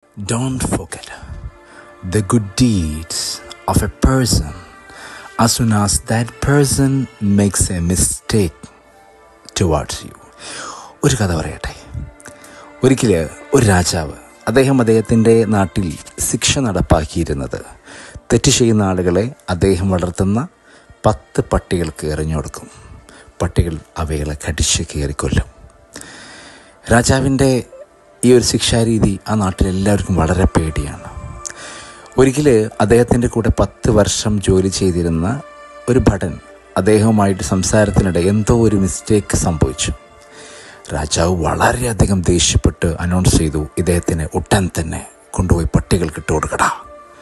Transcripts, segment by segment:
Don't forget the good deeds of a person as soon as that person makes a mistake towards you. ഒരു കഥ പറയട്ടെ ഒരിക്കൽ ഒരു രാജാവ് അദ്ദേഹം അദ്ദേഹത്തിൻ്റെ നാട്ടിൽ ശിക്ഷ നടപ്പാക്കിയിരുന്നത് തെറ്റ് ചെയ്യുന്ന ആളുകളെ അദ്ദേഹം വളർത്തുന്ന പത്ത് പട്ടികൾക്ക് എറിഞ്ഞു കൊടുക്കും പട്ടികൾ അവകളെ കടിച്ച് കയറിക്കൊല്ലും രാജാവിൻ്റെ ഈ ഒരു ശിക്ഷാരീതി ആ നാട്ടിലെല്ലാവർക്കും വളരെ പേടിയാണ് ഒരിക്കൽ അദ്ദേഹത്തിൻ്റെ കൂടെ പത്ത് വർഷം ജോലി ചെയ്തിരുന്ന ഒരു ഭടൻ അദ്ദേഹവുമായിട്ട് സംസാരത്തിനിടെ എന്തോ ഒരു മിസ്റ്റേക്ക് സംഭവിച്ചു രാജാവ് വളരെയധികം ദേഷ്യപ്പെട്ട് അനൗൺസ് ചെയ്തു ഇദ്ദേഹത്തിന് ഉടൻ തന്നെ കൊണ്ടുപോയി പട്ടികൾക്ക് ഇട്ട് കൊടുക്കടാ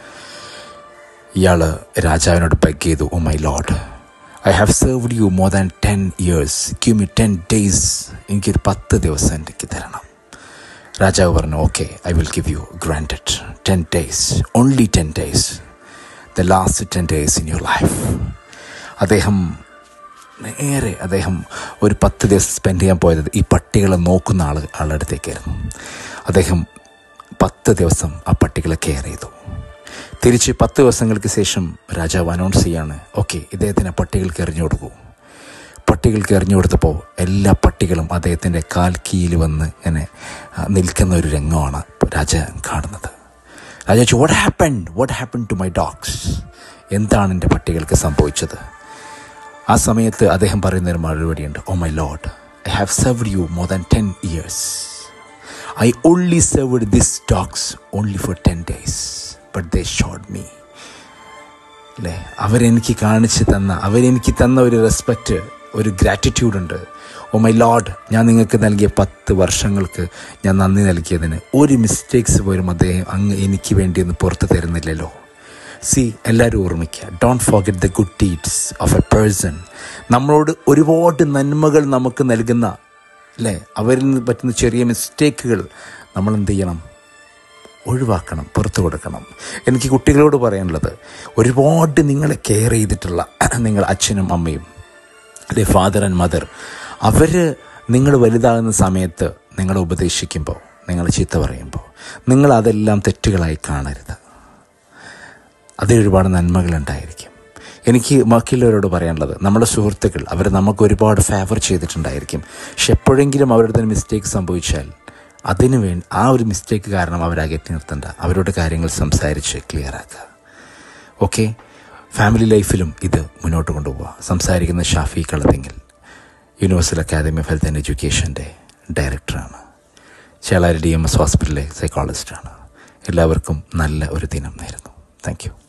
ഇയാൾ രാജാവിനോട് ബെഗ് ചെയ്തു oh my lord I have served you more than ten years give me ten days എനിക്കൊരു പത്ത് ദിവസം എനിക്ക് തരണം രാജാവ് പറഞ്ഞു okay I will give you granted ten days only ten days the last ten days in your life അദ്ദേഹം നേരെ അദ്ദേഹം ഒരു പത്ത് ദിവസം സ്പെൻഡ് ചെയ്യാൻ പോയത് ഈ പട്ടികളെ നോക്കുന്ന ആൾ ആളുടെ അടുത്തേക്കായിരുന്നു അദ്ദേഹം പത്ത് ദിവസം ആ പട്ടികളെ കെയർ ചെയ്തു തിരിച്ച് പത്ത് ദിവസങ്ങൾക്ക് ശേഷം രാജാവ് അനൗൺസ് ചെയ്യാണ് ഓക്കെ ഇദ്ദേഹത്തിന് പട്ടികൾക്ക് എറിഞ്ഞു കൊടുക്കൂ പട്ടികൾക്ക് എറിഞ്ഞു കൊടുത്തപ്പോൾ എല്ലാ പട്ടികളും അദ്ദേഹത്തിൻ്റെ കാൽ കീയിൽ വന്ന് ഇങ്ങനെ ആ, നിൽക്കുന്ന ഒരു രംഗമാണ് രാജ കാണുന്നത് രാജ ചോദിച്ചു what happen what happen to my dogs എന്താണ് എൻ്റെ പട്ടികൾക്ക് സംഭവിച്ചത് ആ സമയത്ത് അദ്ദേഹം പറയുന്ന ഒരു മറുപടിയുണ്ട് oh my lord I have served you more than ten years I only served this dogs only for ten days but they showed me അല്ലേ അവരെനിക്ക് കാണിച്ചു തന്ന അവരെനിക്ക് തന്ന ഒരു റെസ്പെക്റ്റ് ഒരു ഗ്രാറ്റിറ്റ്യൂഡ് ഉണ്ട് ഓ മൈ ലോഡ് ഞാൻ നിങ്ങൾക്ക് നൽകിയ പത്ത് വർഷങ്ങൾക്ക് ഞാൻ നന്ദി നൽകിയതിന് ഒരു മിസ്റ്റേക്സ് പോലും അദ്ദേഹം അങ്ങ് എനിക്ക് വേണ്ടി ഒന്ന് പുറത്ത് തരുന്നില്ലല്ലോ സി എല്ലാവരും ഓർമ്മിക്കുക don't forget the good deeds of a person നമ്മളോട് ഒരുപാട് നന്മകൾ നമുക്ക് നൽകുന്ന അല്ലേ അവരിൽ നിന്ന് പറ്റുന്ന ചെറിയ മിസ്റ്റേക്കുകൾ നമ്മൾ എന്ത് ചെയ്യണം ഒഴിവാക്കണം പുറത്തു കൊടുക്കണം എനിക്ക് കുട്ടികളോട് പറയാനുള്ളത് ഒരുപാട് നിങ്ങളെ കെയർ ചെയ്തിട്ടുള്ള നിങ്ങൾ അച്ഛനും അമ്മയും അല്ലെ ഫാദർ ആൻഡ് മദർ അവർ നിങ്ങൾ വലുതാകുന്ന സമയത്ത് നിങ്ങളെ ഉപദേശിക്കുമ്പോൾ നിങ്ങൾ ചീത്ത പറയുമ്പോൾ നിങ്ങൾ അതെല്ലാം തെറ്റുകളായി കാണരുത് അതിൽ ഒരുപാട് നന്മകളുണ്ടായിരിക്കും എനിക്ക് ബാക്കിയുള്ളവരോട് പറയാനുള്ളത് നമ്മുടെ സുഹൃത്തുക്കൾ അവർ നമുക്ക് ഒരുപാട് ഫേവർ ചെയ്തിട്ടുണ്ടായിരിക്കും പക്ഷെ എപ്പോഴെങ്കിലും അവരുടെ മിസ്റ്റേക്ക് സംഭവിച്ചാൽ അതിനു വേണ്ടി ആ ഒരു മിസ്റ്റേക്ക് കാരണം അവരെ അകറ്റി നിർത്തണ്ട അവരോട് കാര്യങ്ങൾ സംസാരിച്ച് ക്ലിയർ ആക്കുക ഓക്കെ ഫാമിലി ലൈഫിലും ഇത് മുന്നോട്ട് കൊണ്ടുപോവുക സംസാരിക്കുന്ന ഷാഫി കളതെങ്കിൽ universal academy of health and എഡ്യൂക്കേഷൻ്റെ ഡയറക്ടറാണ് ചേളാരി ഡി എം എസ് ഹോസ്പിറ്റലിലെ സൈക്കോളജിസ്റ്റാണ് എല്ലാവർക്കും നല്ല ഒരു ദിനം നേരുന്നു താങ്ക് യു